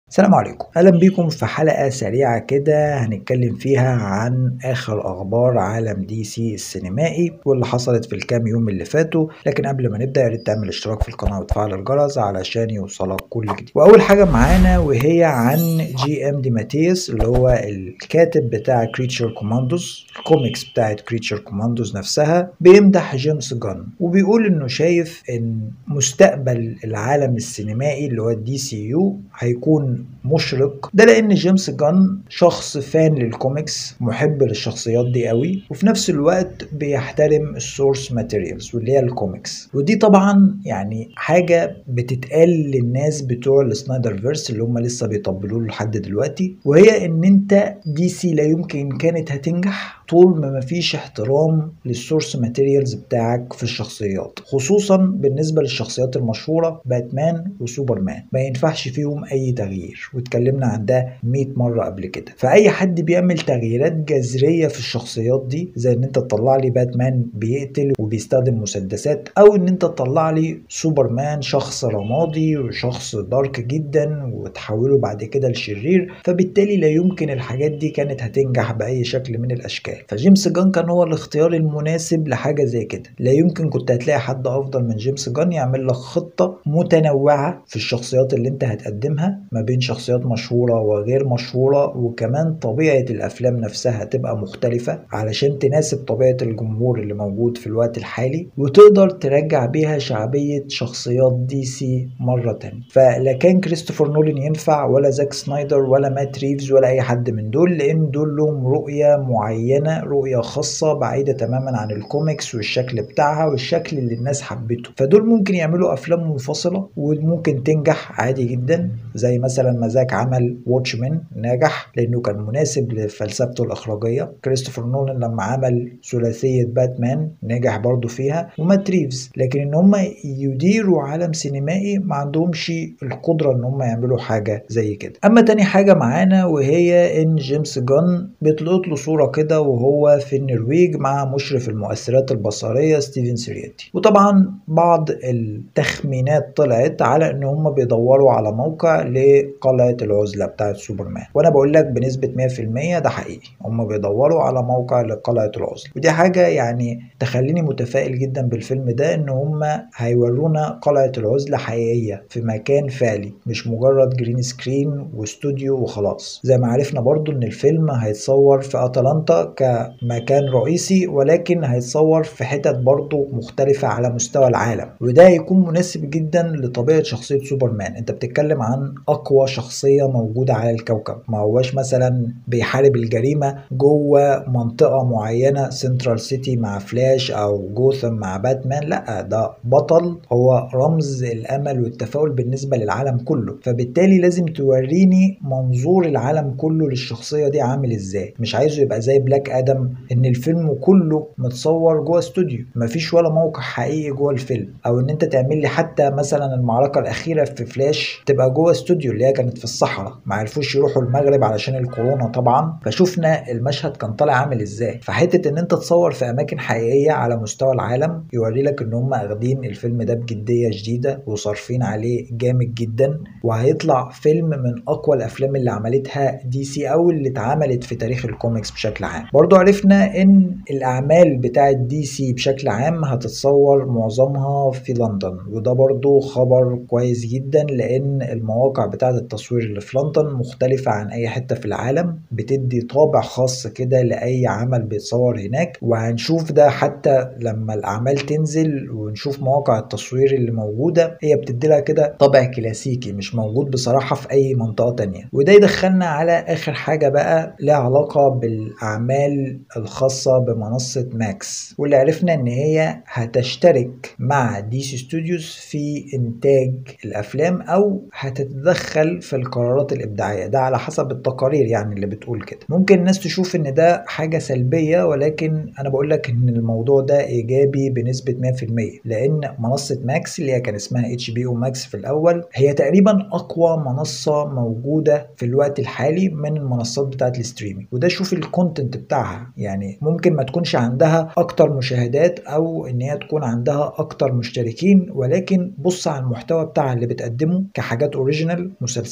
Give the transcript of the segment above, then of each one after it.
السلام عليكم اهلا بيكم في حلقه سريعه كده هنتكلم فيها عن اخر اخبار عالم دي سي السينمائي واللي حصلت في الكام يوم اللي فاتوا لكن قبل ما نبدا يا ريت تعمل اشتراك في القناه وتفعل الجرس علشان يوصلك كل جديد واول حاجه معانا وهي عن جي ام دي ماتياس اللي هو الكاتب بتاع كريتشر كوماندوز الكوميكس بتاعت كريتشر كوماندوز نفسها بيمدح جيمس جان وبيقول انه شايف ان مستقبل العالم السينمائي اللي هو الدي سي يو هيكون مشرق ده لان جيمس جان شخص فان للكوميكس محب للشخصيات دي قوي وفي نفس الوقت بيحترم السورس ماتيريالز واللي هي الكوميكس ودي طبعا يعني حاجه بتتقال للناس بتوع السنايدر فيرس اللي هم لسه بيطبلوا له لحد دلوقتي وهي ان انت دي سي لا يمكن كانت هتنجح طول ما مفيش احترام للسورس ماتيريالز بتاعك في الشخصيات خصوصا بالنسبه للشخصيات المشهوره باتمان وسوبرمان ما ينفعش فيهم اي تغيير واتكلمنا عن ده 100 مره قبل كده فاي حد بيعمل تغييرات جذريه في الشخصيات دي زي ان انت تطلع لي باتمان بيقتل وبيستخدم مسدسات او ان انت تطلع لي سوبرمان شخص رمادي وشخص دارك جدا وتحوله بعد كده لشرير فبالتالي لا يمكن الحاجات دي كانت هتنجح باي شكل من الاشكال فجيمس جان كان هو الاختيار المناسب لحاجه زي كده لا يمكن كنت هتلاقي حد افضل من جيمس جان يعمل لك خطه متنوعه في الشخصيات اللي انت هتقدمها ما بين شخصيات مشهوره وغير مشهوره وكمان طبيعه الافلام نفسها تبقى مختلفه علشان تناسب طبيعه الجمهور اللي موجود في الوقت الحالي وتقدر ترجع بيها شعبيه شخصيات دي سي مره تانية فلا كان كريستوفر نولان ينفع ولا زاك سنايدر ولا مات ريفز ولا اي حد من دول لان دول لهم رؤيه معينه رؤيه خاصه بعيده تماما عن الكوميكس والشكل بتاعها والشكل اللي الناس حبته فدول ممكن يعملوا افلام منفصله وممكن تنجح عادي جدا زي مثلا ما زاك عمل واتشمان نجح لانه كان مناسب لفلسفته الاخراجيه كريستوفر نولان لما عمل ثلاثيه باتمان نجح برضه فيها ومات ريفز لكن ان هم يديروا عالم سينمائي ما عندهمش القدره ان هم يعملوا حاجه زي كده اما تاني حاجه معانا وهي ان جيمس جان بيطلقت له صوره كده وهو في النرويج مع مشرف المؤثرات البصريه ستيفن سيرياتي وطبعا بعض التخمينات طلعت على ان هم بيدوروا على موقع لقلعه العزله بتاعه سوبرمان وانا بقول لك بنسبه 100% ده حقيقي هم بيدوروا على موقع لقلعه العزله ودي حاجه يعني تخليني متفائل جدا بالفيلم ده ان هم هيورونا قلعه العزله حقيقيه في مكان فعلي مش مجرد جرين سكرين واستوديو وخلاص زي ما عرفنا برضو ان الفيلم هيتصور في اتلانتا كمكان رئيسي ولكن هيتصور في حتت برضو مختلفة على مستوى العالم وده هيكون مناسب جدا لطبيعة شخصية سوبرمان انت بتتكلم عن اقوى شخصية موجودة على الكوكب ما هوش مثلا بيحارب الجريمة جوه منطقة معينة سنترال سيتي مع فلاش او جوثم مع باتمان لا ده بطل هو رمز الامل والتفاؤل بالنسبة للعالم كله فبالتالي لازم توريني منظور العالم كله للشخصية دي عامل ازاي مش عايزه يبقى زي بلاك ادم ان الفيلم كله متصور جوه استوديو مفيش ولا موقع حقيقي جوه الفيلم او ان انت تعمل لي حتى مثلا المعركه الاخيره في فلاش تبقى جوه استوديو اللي هي كانت في الصحراء ما عرفوش يروحوا المغرب علشان الكورونا طبعا فشفنا المشهد كان طالع عامل ازاي فحته ان انت تصور في اماكن حقيقيه على مستوى العالم يوري لك ان هم اخدين الفيلم ده بجديه شديده وصارفين عليه جامد جدا وهيطلع فيلم من اقوى الافلام اللي عملتها دي سي او اللي اتعملت في تاريخ الكوميكس بشكل عام برضو عرفنا ان الاعمال بتاعه دي سي بشكل عام هتتصور معظمها في لندن وده برضو خبر كويس جدا لان المواقع بتاعه التصوير اللي في لندن مختلفة عن اي حتة في العالم بتدي طابع خاص كده لاي عمل بيتصور هناك وهنشوف ده حتى لما الاعمال تنزل ونشوف مواقع التصوير اللي موجودة هي بتدي لها كده طابع كلاسيكي مش موجود بصراحة في اي منطقة تانية وده يدخلنا على اخر حاجة بقى لها علاقة بالاعمال الخاصة بمنصة ماكس واللي عرفنا ان هي هتشترك مع دي سي ستوديوز في انتاج الافلام او هتتدخل في القرارات الابداعية ده على حسب التقارير يعني اللي بتقول كده ممكن الناس تشوف ان ده حاجة سلبية ولكن انا بقول لك ان الموضوع ده ايجابي بنسبة 100% لان منصة ماكس اللي هي كان اسمها اتش بي او ماكس في الاول هي تقريبا اقوى منصة موجودة في الوقت الحالي من المنصات بتاعت الستريمينج وده شوف الكونتنت بتاعها يعني ممكن ما تكونش عندها اكتر مشاهدات او ان هي تكون عندها اكتر مشتركين ولكن بص على المحتوى بتاعها اللي بتقدمه كحاجات اوريجينال مسلسلات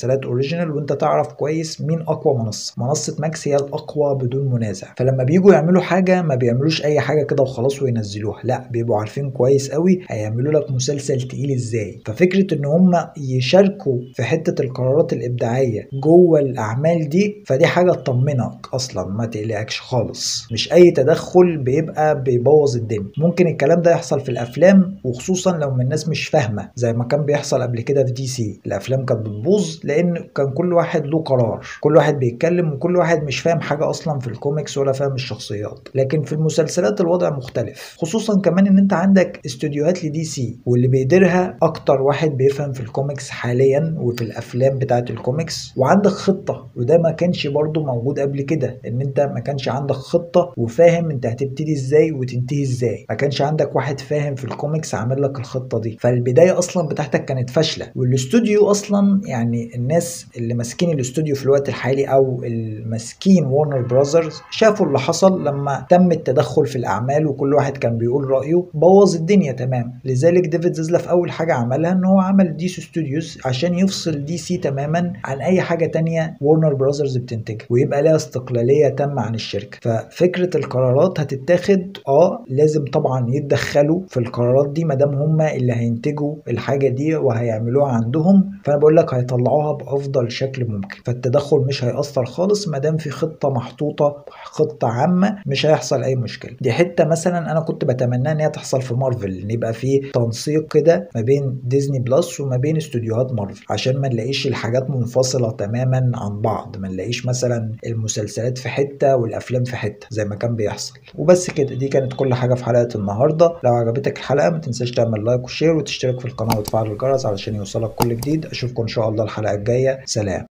مسلسلات اوريجينال وانت تعرف كويس مين اقوى منصه منصه ماكس هي الاقوى بدون منازع فلما بيجوا يعملوا حاجه ما بيعملوش اي حاجه كده وخلاص وينزلوها لا بيبقوا عارفين كويس قوي هيعملوا لك مسلسل تقيل ازاي ففكره ان هم يشاركوا في حته القرارات الابداعيه جوه الاعمال دي فدي حاجه تطمنك اصلا ما تقلقكش خالص مش اي تدخل بيبقى بيبوظ الدنيا ممكن الكلام ده يحصل في الافلام وخصوصا لو من الناس مش فاهمه زي ما كان بيحصل قبل كده في دي سي الافلام كانت بتبوظ لان كان كل واحد له قرار كل واحد بيتكلم وكل واحد مش فاهم حاجه اصلا في الكوميكس ولا فاهم الشخصيات لكن في المسلسلات الوضع مختلف خصوصا كمان ان انت عندك استوديوهات لدي سي واللي بيديرها اكتر واحد بيفهم في الكوميكس حاليا وفي الافلام بتاعه الكوميكس وعندك خطه وده ما كانش برضو موجود قبل كده ان انت ما كانش عندك خطه وفاهم انت هتبتدي ازاي وتنتهي ازاي ما كانش عندك واحد فاهم في الكوميكس عامل لك الخطه دي فالبدايه اصلا بتاعتك كانت فاشله والاستوديو اصلا يعني الناس اللي ماسكين الاستوديو في الوقت الحالي او الماسكين وارنر براذرز شافوا اللي حصل لما تم التدخل في الاعمال وكل واحد كان بيقول رايه بوظ الدنيا تمام لذلك ديفيد زيزلاف اول حاجه عملها ان هو عمل دي سي ستوديوز عشان يفصل دي سي تماما عن اي حاجه تانية وارنر براذرز بتنتجها ويبقى لها استقلاليه تامه عن الشركه ففكره القرارات هتتاخد اه لازم طبعا يتدخلوا في القرارات دي ما دام هم اللي هينتجوا الحاجه دي وهيعملوها عندهم فانا بقول لك هيطلعوها بافضل شكل ممكن فالتدخل مش هيأثر خالص ما دام في خطه محطوطه خطه عامه مش هيحصل اي مشكله دي حته مثلا انا كنت بتمنى ان هي تحصل في مارفل ان يبقى في تنسيق كده ما بين ديزني بلس وما بين استوديوهات مارفل عشان ما نلاقيش الحاجات منفصله تماما عن بعض ما نلاقيش مثلا المسلسلات في حته والافلام في حته زي ما كان بيحصل وبس كده دي كانت كل حاجه في حلقه النهارده لو عجبتك الحلقه ما تنساش تعمل لايك وشير وتشترك في القناه وتفعل الجرس علشان يوصلك كل جديد اشوفكم ان شاء الله الحلقه الجايه سلام